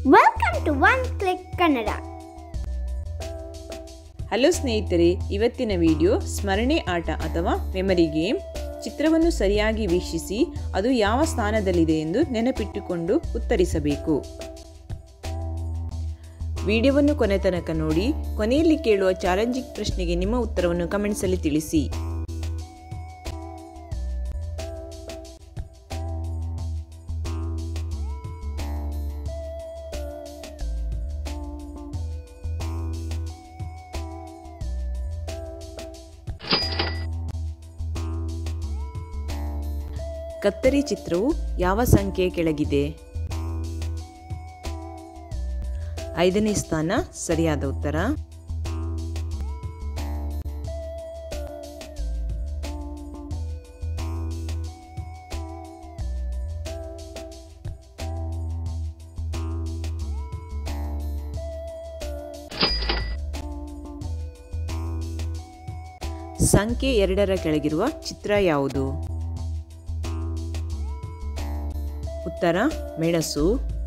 Welcome to One Click Kannada. Hello ಸ್ನೇಹಿತರೆ ಇವತ್ತಿನ video ಸ್ಮರಣೆ ಆಟ ಅಥವಾ ಮೆಮರಿ ಗೇಮ್ ಚಿತ್ರವನ್ನು ಸರಿಯಾಗಿ ವೀಕ್ಷಿಸಿ ಅದು ಯಾವ ಸ್ಥಾನದಲ್ಲಿದೆ ಎಂದು ನೆನಪಿಟ್ಟುಕೊಂಡು ಉತ್ತರಿಸಬೇಕು ವಿಡಿಯೋವನ್ನು ಕೊನೆ ತನಕ ನೋಡಿ ಕೊನೆಯಲ್ಲಿ ಕೇಳುವ ಚಾಲೆಂಜಿಂಗ್ ಪ್ರಶ್ನೆಗೆ ನಿಮ್ಮ ಉತ್ತರವನ್ನು ಕಮೆಂಟ್ಸಲ್ಲಿ ತಿಳಿಸಿ ಕತ್ತರಿ ಚಿತ್ರವು ಯಾವ ಸಂಖ್ಯೆ ಕೆಳಗಿದೆ ಐದನೇ ಸ್ಥಾನ ಸರಿಯಾದ ಉತ್ತರ ಸಂಖ್ಯೆ ಎರಡರ ಕೆಳಗಿರುವ ಚಿತ್ರ ಯಾವುದು ಉತ್ತರ ಮೆಣಸು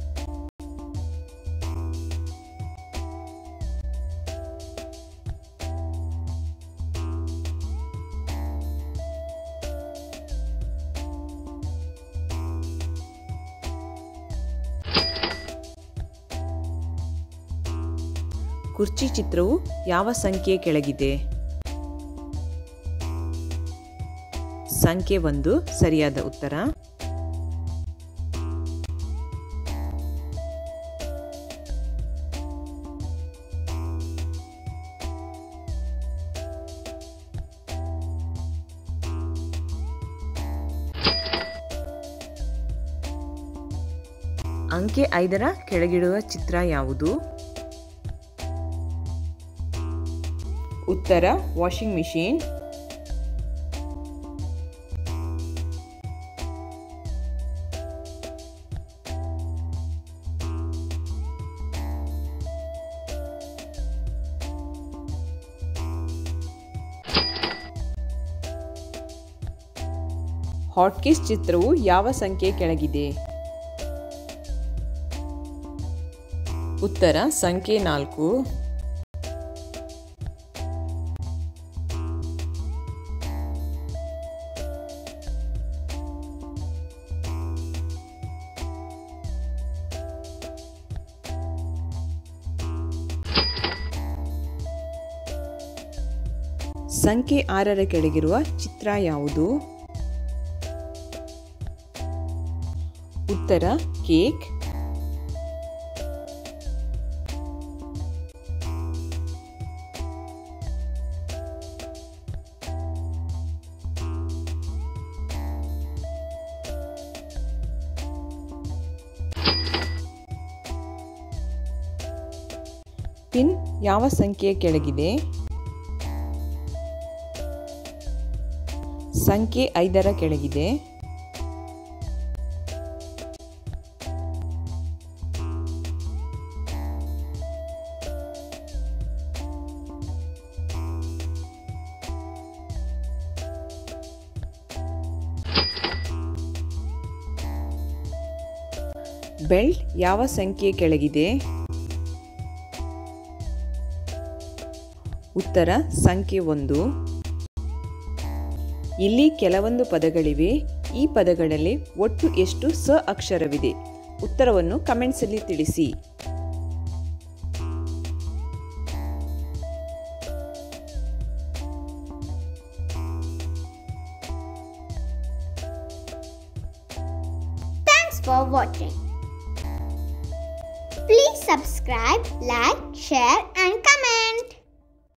ಕುರ್ಚಿ ಚಿತ್ರವು ಯಾವ ಸಂಖ್ಯೆ ಕೆಳಗಿದೆ ಸಂಖ್ಯೆ ಒಂದು ಸರಿಯಾದ ಉತ್ತರ ಅಂಕೆ ಐದರ ಕೆಳಗಿಡುವ ಚಿತ್ರ ಯಾವುದು ಉತ್ತರ ವಾಷಿಂಗ್ ಮಿಷಿನ್ ಹಾಟ್ಕೇಸ್ ಚಿತ್ರವು ಯಾವ ಸಂಖ್ಯೆ ಕೆಳಗಿದೆ ಉತ್ತರ ಸಂಖ್ಯೆ ನಾಲ್ಕು ಸಂಖ್ಯೆ ಆರರ ಕೆಳಗಿರುವ ಚಿತ್ರ ಯಾವುದು ಉತ್ತರ ಕೇಕ್ ಪಿನ್ ಯಾವ ಸಂಖ್ಯೆ ಕೆಳಗಿದೆ ಸಂಖ್ಯೆ ಐದರ ಕೆಳಗಿದೆ ಬೆಲ್ಟ್ ಯಾವ ಸಂಖ್ಯೆ ಕೆಳಗಿದೆ ಉತ್ತರ ಸಂಖ್ಯೆ ಒಂದು ಇಲ್ಲಿ ಕೆಲವೊಂದು ಪದಗಳಿವೆ ಈ ಪದಗಳಲ್ಲಿ ಒಟ್ಟು ಎಷ್ಟು ಸ ಅಕ್ಷರವಿದೆ ಉತ್ತರವನ್ನು ಕಮೆಂಟ್ಸಲ್ಲಿ ತಿಳಿಸಿ Thanks for watching. Please subscribe, like, share, and comment.